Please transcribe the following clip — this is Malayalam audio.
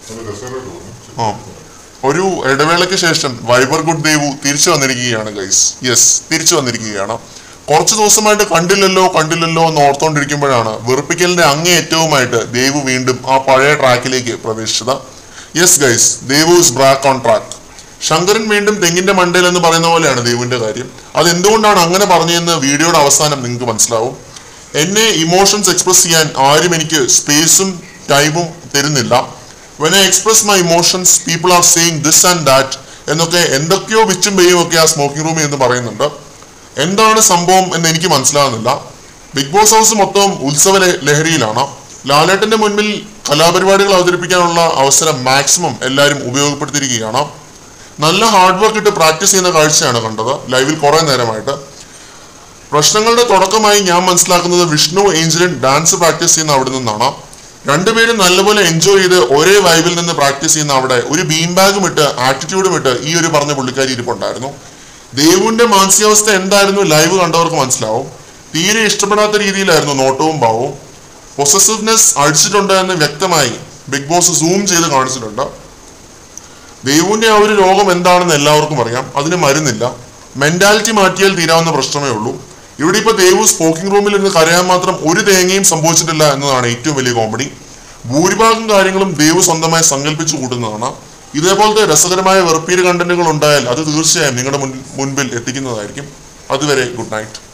ആ ഒരു ഇടവേളയ്ക്ക് ശേഷം വൈബർ ഗുഡ് ദേവു തിരിച്ചു വന്നിരിക്കുകയാണ് ഗൈസ് യെസ് തിരിച്ചു വന്നിരിക്കുകയാണ് കുറച്ച് ദിവസമായിട്ട് കണ്ടില്ലല്ലോ കണ്ടില്ലല്ലോ എന്ന് ഓർത്തോണ്ടിരിക്കുമ്പോഴാണ് വെറുപ്പിക്കലിന്റെ അങ്ങേയറ്റവുമായിട്ട് ദേവു വീണ്ടും ആ പഴയ ട്രാക്കിലേക്ക് പ്രവേശിച്ചത് yes guys Devu is back on track Shankaran വീണ്ടും തെങ്ങിന്റെ മണ്ടയിൽ എന്ന് പറയുന്ന പോലെയാണ് ദേവുവിന്റെ കാര്യം അത് എന്തുകൊണ്ടാണ് അങ്ങനെ പറഞ്ഞതെന്ന് വീഡിയോയുടെ അവസാനം നിങ്ങൾക്ക് മനസ്സിലാവും എന്നെ ഇമോഷൻസ് എക്സ്പ്രസ് ചെയ്യാൻ ആരും എനിക്ക് സ്പേസും ടൈമും തരുന്നില്ല when I express my emotions people are saying this and that എന്നൊക്കെ എന്തൊക്കെയോ വിച്ചും പെയ്യും ഒക്കെ ആ സ്മോക്കിംഗ് റൂമിൽ എന്ന് പറയുന്നുണ്ട് എന്താണ് സംഭവം എന്ന് എനിക്ക് മനസ്സിലാകുന്നില്ല ബിഗ് ബോസ് ഹൗസ് മൊത്തം ഉത്സവ ല- ലഹരിയിലാണ് ലാലേട്ടന്റെ മുൻപിൽ കലാപരിപാടികൾ അവതരിപ്പിക്കാനുള്ള അവസരം മാക്സിമം എല്ലാവരും ഉപയോഗപ്പെടുത്തിയിരിക്കുകയാണ് നല്ല ഹാർഡ് വർക്ക് ഇട്ട് പ്രാക്ടീസ് ചെയ്യുന്ന കാഴ്ചയാണ് കണ്ടത് ലൈവിൽ കുറെ നേരമായിട്ട് പ്രശ്നങ്ങളുടെ തുടക്കമായി ഞാൻ മനസ്സിലാക്കുന്നത് വിഷ്ണു ഏഞ്ചലിൻ ഡാൻസ് പ്രാക്ടീസ് ചെയ്യുന്ന അവിടെ നിന്നാണ് രണ്ടുപേരും നല്ലപോലെ എൻജോയ് ചെയ്ത് ഒരേ വൈബിൽ നിന്ന് പ്രാക്ടീസ് ചെയ്യുന്ന അവിടെ ഒരു ബീം ബാഗും ഇട്ട് ആറ്റിറ്റ്യൂഡും ഇട്ട് ഈ ഒരു പറഞ്ഞ പുള്ളിക്കാരി ഇരിപ്പുണ്ടായിരുന്നു ദേവുവിന്റെ മാനസികാവസ്ഥ എന്തായിരുന്നു ലൈവ് കണ്ടവർക്ക് മനസ്സിലാവും തീരെ ഇഷ്ടപ്പെടാത്ത രീതിയിലായിരുന്നു നോട്ടവും ഭാവവും പൊസസീവ്നെസ് അടിച്ചിട്ടുണ്ട് എന്ന് വ്യക്തമായി ബിഗ് ബോസ് സൂം ചെയ്ത് കാണിച്ചിട്ടുണ്ട് ദേവുവിന്റെ ആ ഒരു രോഗം എന്താണെന്ന് എല്ലാവർക്കും അറിയാം അതിന് മരുന്നില്ല മെന്റാലിറ്റി മാറ്റിയാൽ തീരാവുന്ന പ്രശ്നമേ ഉള്ളൂ ഇവിടെ ഇപ്പൊ ദേവു സ്പോക്കിംഗ് റൂമിൽ ഇരുന്ന് കരയാൻ മാത്രം ഒരു തേങ്ങയും സംഭവിച്ചിട്ടില്ല എന്നതാണ് ഏറ്റവും വലിയ കോമഡി ഭൂരിഭാഗം കാര്യങ്ങളും ദേവു സ്വന്തമായി സങ്കല്പിച്ചു കൂട്ടുന്നതാണ് ഇതേപോലത്തെ രസകരമായ വെറുപ്പീര് കണ്ടന്റുകൾ ഉണ്ടായാൽ അത് തീർച്ചയായും നിങ്ങളുടെ മുൻ- മുൻപിൽ എത്തിക്കുന്നതായിരിക്കും അതുവരെ ഗുഡ് നൈറ്റ്